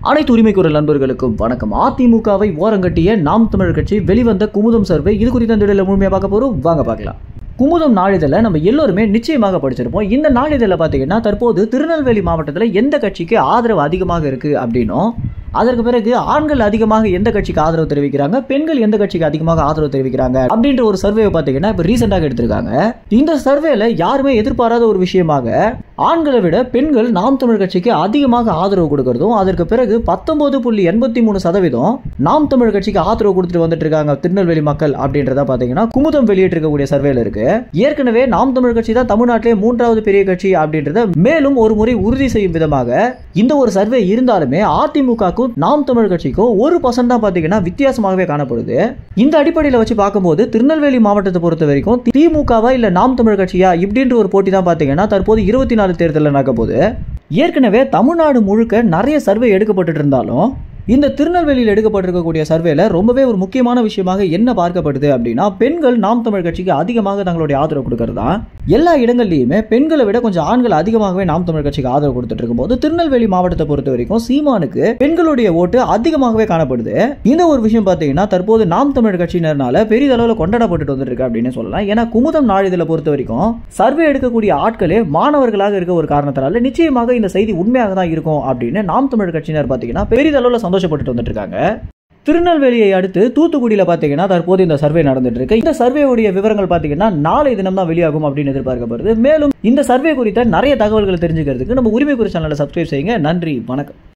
அனைத்து உரிமை குரல் நண்பர்களுக்கும் வணக்கம் அதிமுகவை ஓரங்கட்டிய நாம் தமிழர் கட்சி வெளிவந்த குமுதம் சர்வே இது குறித்த இந்த வீடியோல முழுமையாக பார்க்க போறோம் வாங்க பார்க்கலாம் குமுதம் நாளிதழை நம்ம எல்லோருமே நிச்சயமாக படிச்சிருப்போம் இந்த நாளிதழில் பார்த்தீங்கன்னா தற்போது திருநெல்வேலி மாவட்டத்தில் எந்த கட்சிக்கு ஆதரவு அதிகமாக இருக்கு அப்படின்னும் அதற்கு பிறகு ஆண்கள் அதிகமாக எந்த கட்சிக்கு ஆதரவு தெரிவிக்கிறாங்க பெண்கள் எந்த கட்சிக்கு அதிகமாக ஆதரவு தெரிவிக்கிறாங்க அப்படின்ற ஒரு சர்வே பார்த்தீங்கன்னா இப்போ ரீசெண்டாக எடுத்திருக்காங்க இந்த சர்வேல யாருமே எதிர்பாராத ஒரு விஷயமாக ஆண்களை விட பெண்கள் நாம் தமிழ் கட்சிக்கு அதிகமாக ஆதரவு கொடுக்கறதும் அதற்கு பிறகு பத்தொன்பது புள்ளி எண்பத்தி மூணு சதவீதம் நாம் தமிழ் கட்சிக்கு ஆதரவு கொடுத்துட்டு வந்துட்டு இருக்காங்க திருநெல்வேலி மக்கள் அப்படின்றத பார்த்தீங்கன்னா குமுதம் வெளியிட்டிருக்கக்கூடிய சர்வேல இருக்கு ஏற்கனவே நாம் தமிழ் கட்சி தான் தமிழ்நாட்டிலே மூன்றாவது பெரிய கட்சி அப்படின்றத மேலும் ஒரு முறை உறுதி செய்யும் விதமாக இந்த ஒரு சர்வே இருந்தாலுமே அதிமுகக்கும் நாம் தமிழ் கட்சிக்கும் ஒரு பர்சன்ட் தான் பார்த்தீங்கன்னா வித்தியாசமாகவே காணப்படுது இந்த அடிப்படையில் வச்சு பார்க்கும்போது திருநெல்வேலி மாவட்டத்தை பொறுத்த வரைக்கும் திமுகவா இல்ல நாம் தமிழ் கட்சியா இப்படின்ற ஒரு போட்டி தான் பார்த்தீங்கன்னா தற்போது இருபத்தி நாலு தேர்தலில் நடக்க போகுது ஏற்கனவே தமிழ்நாடு முழுக்க நிறைய சர்வே எடுக்கப்பட்டு இருந்தாலும் இந்த திருநெல்வேலியில் எடுக்கப்பட்டிருக்கக்கூடிய சர்வேல ரொம்பவே ஒரு முக்கியமான விஷயமாக என்ன பார்க்கப்படுது அப்படின்னா பெண்கள் நாம் தமிழ் கட்சிக்கு அதிகமாக தங்களுடைய ஆதரவு கொடுக்கறது தான் எல்லா இடங்கள்லையுமே பெண்களை விட கொஞ்சம் ஆண்கள் அதிகமாகவே நாம் தமிழ் கட்சிக்கு ஆதரவு கொடுத்துட்டு இருக்கும்போது திருநெல்வேலி மாவட்டத்தை பொறுத்த வரைக்கும் சீமானுக்கு பெண்களுடைய ஓட்டு அதிகமாகவே காணப்படுது இந்த ஒரு விஷயம் பார்த்தீங்கன்னா தற்போது நாம் தமிழ் கட்சியினர்னால பெரிதளவில் கொண்டாடப்பட்டு வந்துட்டு இருக்கு அப்படின்னு சொல்லலாம் ஏன்னா குமுதம் நாளிதழை பொறுத்த வரைக்கும் சர்வே எடுக்கக்கூடிய ஆட்களே மாணவர்களாக இருக்க ஒரு காரணத்தினால நிச்சயமாக இந்த செய்தி உண்மையாக தான் இருக்கும் அப்படின்னு நாம் தமிழ் கட்சியினர் பார்த்தீங்கன்னா பெரிதளவில் சந்தோஷப்பட்டு வந்துட்டு இருக்காங்க திருநெல்வேலியை அடுத்து தூத்துக்குடியில் பார்த்தீங்கன்னா தற்போது இந்த சர்வே நடந்துட்டு இருக்கு இந்த சர்வேவுடைய விவரங்கள் பார்த்தீங்கன்னா நாளை தினம் தான் வெளியாகும் அப்படின்னு எதிர்பார்க்கப்படுது மேலும் இந்த சர்வே குறித்த நிறைய தகவல்களை தெரிஞ்சுக்கிறதுக்கு நம்ம உரிமை குறித்த சேனலை சப்ஸ்கிரைப் செய்யுங்க நன்றி வணக்கம்